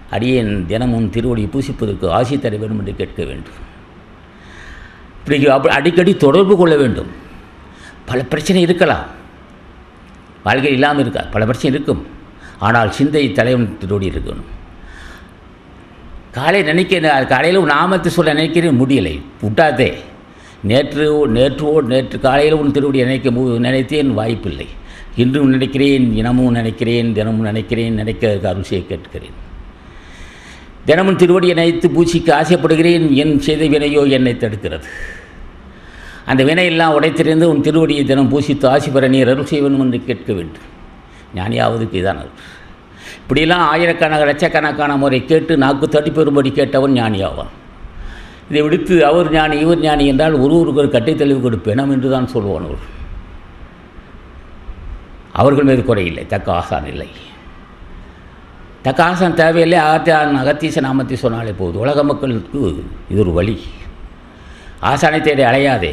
அடியேன் தினமும் திருவடியை பூசிப்பதற்கு ஆசி தர வேண்டும் என்று கேட்க வேண்டும் இப்படி அப்படி அடிக்கடி தொடர்பு கொள்ள வேண்டும் பல பிரச்சனை இருக்கலாம் வாழ்க்கை இல்லாமல் இருக்கா பல பிரச்சனை இருக்கும் ஆனால் சிந்தை தலைவன் திருவடி இருக்கணும் காலை நினைக்க காலையில் நாமத்தை சொல்ல நினைக்கிறேன் முடியலை விட்டாதே நேற்று நேற்றோ நேற்று காலையில் உன் திருவடி நினைக்க மு- நினைத்தேன் வாய்ப்பில்லை இன்றும் நினைக்கிறேன் தினமும் நினைக்கிறேன் தினமும் நினைக்கிறேன் நினைக்க அருசியை கேட்கிறேன் தினமும் திருவடியை நினைத்து பூசிக்க ஆசைப்படுகிறேன் என் செய்த வினையோ என்னை தடுக்கிறது அந்த வினையெல்லாம் உடைத்திருந்து உன் திருவடியை தினம் பூசித்து ஆசி பெற நீர் அருள் செய்ய வேண்டும் என்று கேட்க வேண்டும் ஞானியாவதுக்கு இதான் அருள் இப்படியெல்லாம் ஆயிரக்கணக்கான லட்சக்கணக்கான முறை கேட்டு நாக்கு தட்டி பெறும்படி கேட்டவன் ஞானியாவான் இதை விடுத்து அவர் ஞானி இவர் ஞானி என்றால் ஒருவருக்கு ஒரு கட்டை தெளிவு கொடுப்பேனம் என்று தான் சொல்லுவான் அவர் அவர்கள் மீது குறையில்லை தக்க ஆசான் இல்லை தக்க ஆசான் தேவையில்லை அகத்தியான் அகத்தீச நாமத்தை சொன்னாலே போதும் உலக மக்களுக்கு இது ஒரு வழி ஆசானை தேடி அலையாதே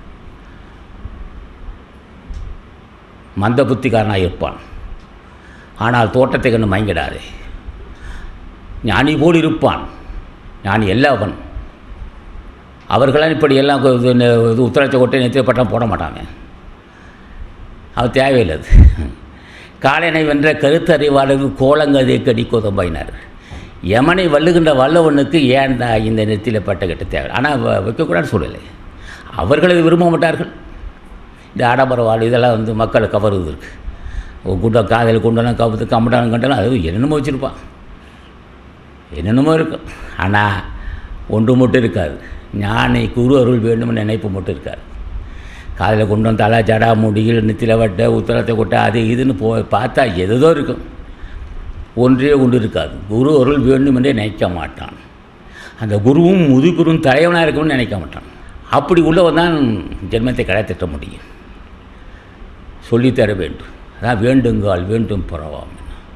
மந்த புத்திக்காரனாக இருப்பான் ஆனால் தோட்டத்தை கண்டு மயங்கிடாதே ஞானி போல் இருப்பான் ஞானி எல்லாவன் அவர்களாம் இப்படி எல்லாம் கு- இது நெ- இது உத்தரத்தை கொட்டை நெத்திய பட்டம் போட மாட்டாங்க அது தேவையில்லை அது காலனை வென்ற கருத்தறிவாளருக்கு கோலங்கதை கடி கொதம்பாயினார் யமனை வல்லுகின்ற வல்லவனுக்கு ஏன்டா இந்த நெத்தியில் பட்ட கட்ட தேவை ஆனால் வ- வைக்கக்கூடாதுன்னு சொல்லலை அவர்கள் அதை விரும்ப மாட்டார்கள் இந்த ஆடம்பர வாழ் இதெல்லாம் வந்து மக்களை கவருது இருக்கு குண்ட காதல் குண்டெல்லாம் கவுத்து கம்பட்டாலும் கண்டெல்லாம் அது என்னென்னமோ வச்சுருப்பான் என்னென்னமோ இருக்கும் ஆனால் ஒன்று மட்டும் இருக்காது ஞானை குரு அருள் வேண்டும்னு நினைப்பு மட்டும் இருக்காது காதில் கொண்டு வந்து தலை ஜடா முடிகள் நெத்தியில் வட்ட உத்தரத்தை கொட்ட அது இதுன்னு போ பார்த்தா எதோ இருக்கும் ஒன்றே ஒன்று இருக்காது குரு அருள் வேண்டும் என்றே நினைக்க மாட்டான் அந்த குருவும் முதுகுரும் தலைவனாக இருக்கணும்னு நினைக்க மாட்டான் அப்படி உள்ளவன் தான் ஜென்மத்தை கடத்திட்ட முடியும் சொல்லித்தர வேண்டும் அதான் வேண்டுங்கால் வேண்டும் புறவாம்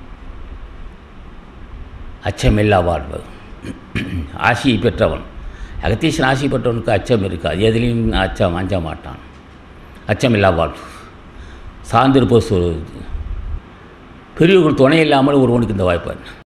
அச்சமில்லா வாழ்வு ஆசியை பெற்றவன் அகத்தீசன் ஆசி பெற்றவனுக்கு அச்சம் இருக்காது எதிலையும் அச்சம் அஞ்ச மாட்டான் அச்சமில்லா வாழ்வு சார்ந்திருப்ப சொல் பெரியவர்கள் துணை இல்லாமல் ஒருவனுக்கு இந்த வாய்ப்பு